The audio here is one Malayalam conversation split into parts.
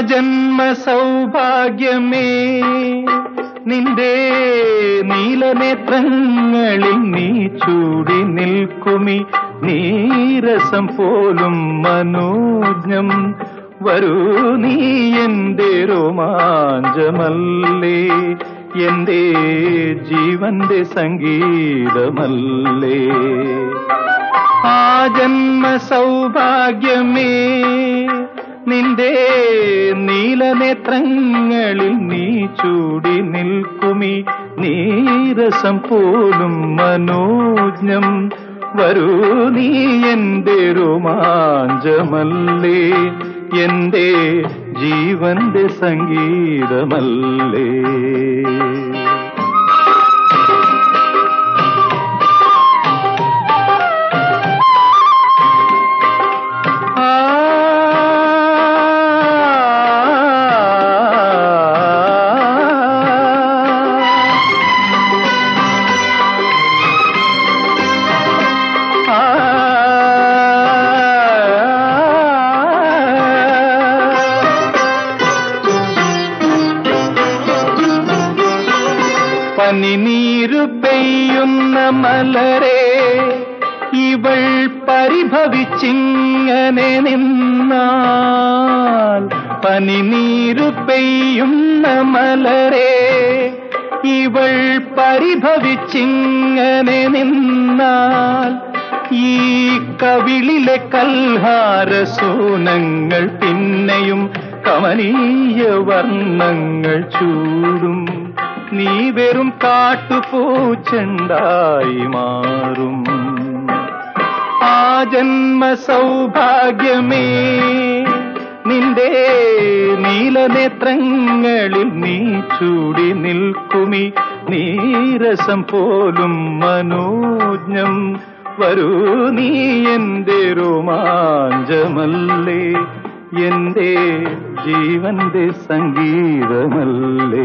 ജന്മ സൗഭാഗ്യമേ നിന്റെ നീലനേത്രങ്ങളിൽ നീ ചൂടി നിൽക്കുമി നീരസം പോലും മനോജ്ഞം വരൂ നീ എന്റെ രോമാഞ്ചമല്ലേ എന്റെ ജീവന്റെ സംഗീതമല്ലേ ആ ജന്മ സൗഭാഗ്യമേ നിന്റെ നീലനേത്രങ്ങളിൽ നീ ചൂടി നിൽക്കുമി നീരസം പോലും മനോജ്ഞം വരൂ നീ എന്റെ രോമാഞ്ചമല്ലേ എന്റെ ജീവന്റെ സംഗീതമല്ലേ പനിനീരു പെയ്യുന്ന മലരെ ഇവൾ പരിഭവിച്ചിങ്ങനെ നിന്നാൽ പനിനീരു പെയ്യുന്ന മലരെ ഇവൾ പരിഭവിച്ചിങ്ങനെ നിന്നാൽ ഈ കവിളിലെ കൽഹാരസൂനങ്ങൾ പിന്നെയും കമനീയ വർണ്ണങ്ങൾ ചൂടും നീ വെറും കാട്ടുപൂച്ചെണ്ടായി മാറും ആ ജന്മ സൗഭാഗ്യമേ നിന്റെ നീലനേത്രങ്ങളിൽ നീ ചൂടി നിൽക്കുമി നീരസം പോലും മനോജ്ഞം വരൂ നീ എന്റെ രോമാഞ്ചമല്ലേ എന്റെ ജീവന്റെ സംഗീതമല്ലേ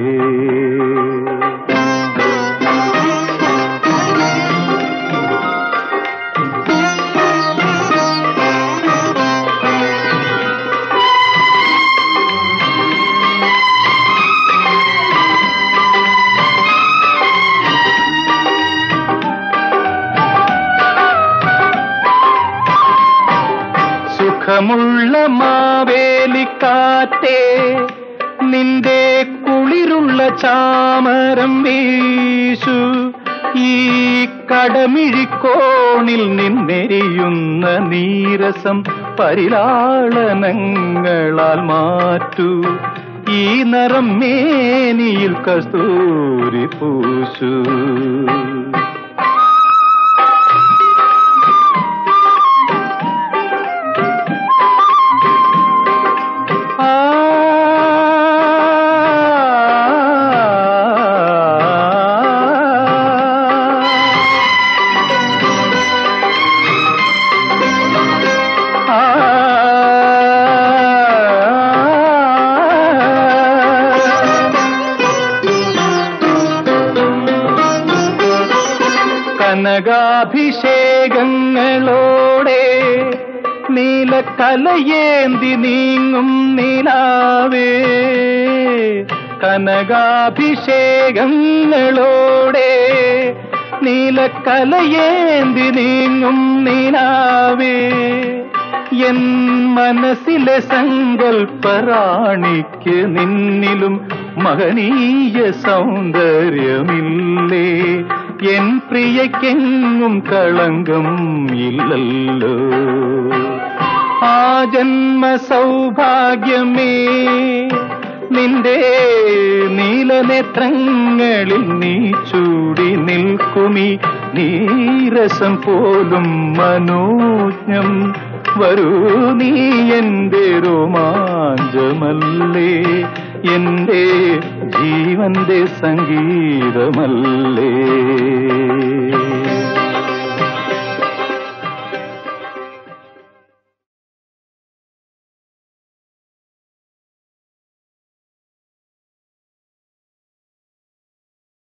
സുഖമുള്ള മാവേലിക്കാറ്റേ നിന്റെ കുളിരുള്ള ചാമരം വീശു ഈ കടമിഴിക്കോണിൽ നിന്നെരിയുന്ന നീരസം പരിലാളനങ്ങളാൽ മാറ്റൂ ഈ നിറം മേനിയിൽ കസ്തൂരി പൂശു കനകാഭിഷേകങ്ങളോടെ നീലക്കലയേന്തി നീങ്ങും നിലാവേ കനകാഭിഷേകങ്ങളോടെ നീലക്കലയേന്തി നീങ്ങും നിലാവേ എൻ മനസ്സിലെ സങ്കൽപ്പറാണിക്ക് നിന്നിലും മഹനീയ സൗന്ദര്യമില്ലേ എൻ പ്രിയക്കെങ്ങും കളങ്കം ഇല്ലല്ലോ ആ ജന്മ സൗഭാഗ്യമേ നിന്റെ നീലനേത്രങ്ങളിൽ നീ ചൂടി നിൽക്കുമി നീരസം പോലും മനോജ്ഞം വരൂ നീ എന്റെ രോമാഞ്ചമല്ലേ എന്റെ ജീവന്റെ സംഗീതമല്ലേ